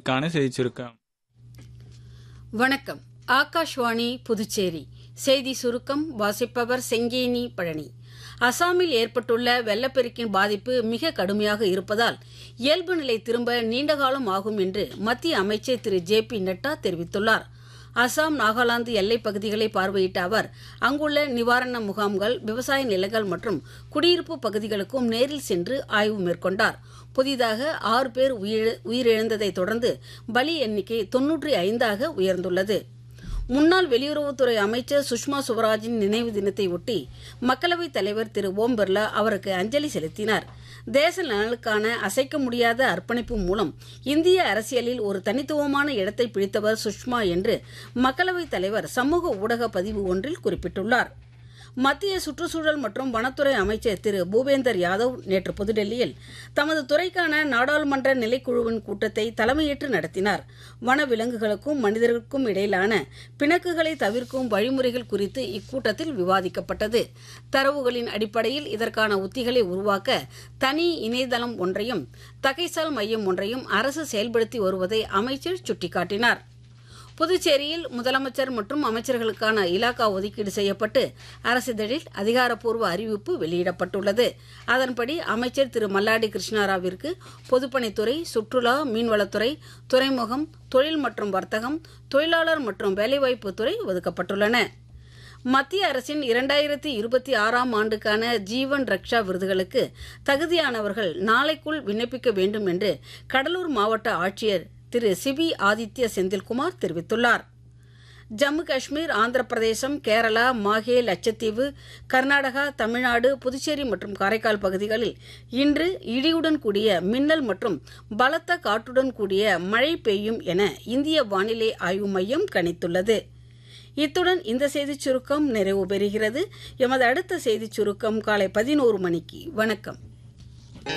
மணிக்கான செய்தி சுருக்கம் வணக்கம் ஆகாஷ்வாணி புதுச்சேரி செய்தி சுருக்கம் வாசிப்பவர் செங்கேனி பழனி அசாமில் ஏற்பட்டுள்ள வெள்ளப்பெருக்கின் பாதிப்பு மிக கடுமையாக இருப்பதால் இயல்பு நிலை திரும்ப நீண்டகாலம் ஆகும் என்று மத்திய அமைச்சர் திரு ஜே பி நட்டா தெரிவித்துள்ளார் அசாம் நாகாலாந்து எல்லைப் பகுதிகளை பார்வையிட்ட அவர் அங்குள்ள நிவாரண முகாம்கள் விவசாய நிலங்கள் மற்றும் குடியிருப்பு பகுதிகளுக்கும் நேரில் சென்று ஆய்வு மேற்கொண்டார் புதிதாக ஆறு பேர் உயிர் உயிரிழந்ததைத் தொடர்ந்து பலி எண்ணிக்கை தொன்னூற்றி ஐந்தாக உயர்ந்துள்ளது முன்னாள் வெளியுறவுத்துறை அமைச்சர் சுஷ்மா சுவராஜின் நினைவு தினத்தை ஒட்டி மக்களவைத் தலைவர் திரு ஓம் பிர்லா அவருக்கு அஞ்சலி செலுத்தினார் தேச நலனுக்கான அசைக்க முடியாத அர்ப்பணிப்பு மூலம் இந்திய அரசியலில் ஒரு தனித்துவமான இடத்தை பிடித்தவர் சுஷ்மா என்று மக்களவைத் தலைவர் சமூக ஊடக பதிவு ஒன்றில் குறிப்பிட்டுள்ளார் மத்திய சுற்றுச்சூழல் மற்றும் வனத்துறை அமைச்சர் திரு பூபேந்தர் யாதவ் நேற்று புதுடெல்லியில் தமது துறைக்கான நாடாளுமன்ற நிலைக்குழுவின் கூட்டத்தை தலைமையேற்று நடத்தினார் வன விலங்குகளுக்கும் மனிதர்களுக்கும் இடையிலான பிணக்குகளை தவிர்க்கும் வழிமுறைகள் குறித்து இக்கூட்டத்தில் விவாதிக்கப்பட்டது தரவுகளின் அடிப்படையில் இதற்கான உத்திகளை உருவாக்க தனி இணையதளம் ஒன்றையும் தகைசால் மையம் ஒன்றையும் அரசு செயல்படுத்தி வருவதை அமைச்சர் சுட்டிக்காட்டினார் புதுச்சேரியில் முதலமைச்சர் மற்றும் அமைச்சர்களுக்கான இலாக்கா ஒதுக்கீடு செய்யப்பட்டு அரசிதழில் அதிகாரப்பூர்வ அறிவிப்பு வெளியிடப்பட்டுள்ளது அதன்படி அமைச்சர் திரு மல்லாடி கிருஷ்ணாராவிற்கு பொதுப்பணித்துறை சுற்றுலா மீன்வளத்துறை துறைமுகம் தொழில் மற்றும் வர்த்தகம் தொழிலாளர் மற்றும் வேலைவாய்ப்புத்துறை ஒதுக்கப்பட்டுள்ளன மத்திய அரசின் இரண்டாயிரத்தி இருபத்தி ஆறாம் ஆண்டுக்கான ஜீவன் ரக்ஷா விருதுகளுக்கு தகுதியானவர்கள் நாளைக்குள் விண்ணப்பிக்க வேண்டும் என்று கடலூர் மாவட்ட ஆட்சியர் திரு சிபி ஆதித்ய செந்தில்குமார் தெரிவித்துள்ளார் ஜம்மு காஷ்மீர் ஆந்திர பிரதேசம் கேரளா மாஹே லட்சத்தீவு கர்நாடகா தமிழ்நாடு புதுச்சேரி மற்றும் காரைக்கால் பகுதிகளில் இன்று இடியுடன் கூடிய மின்னல் மற்றும் பலத்த காற்றுடன் கூடிய மழை பெய்யும் என இந்திய வானிலை ஆய்வு மையம் கணித்துள்ளது இத்துடன் இந்த செய்திச் சுருக்கம் நிறைவு பெறுகிறது எமது அடுத்த செய்திச் சுருக்கம் காலை பதினோரு மணிக்கு வணக்கம்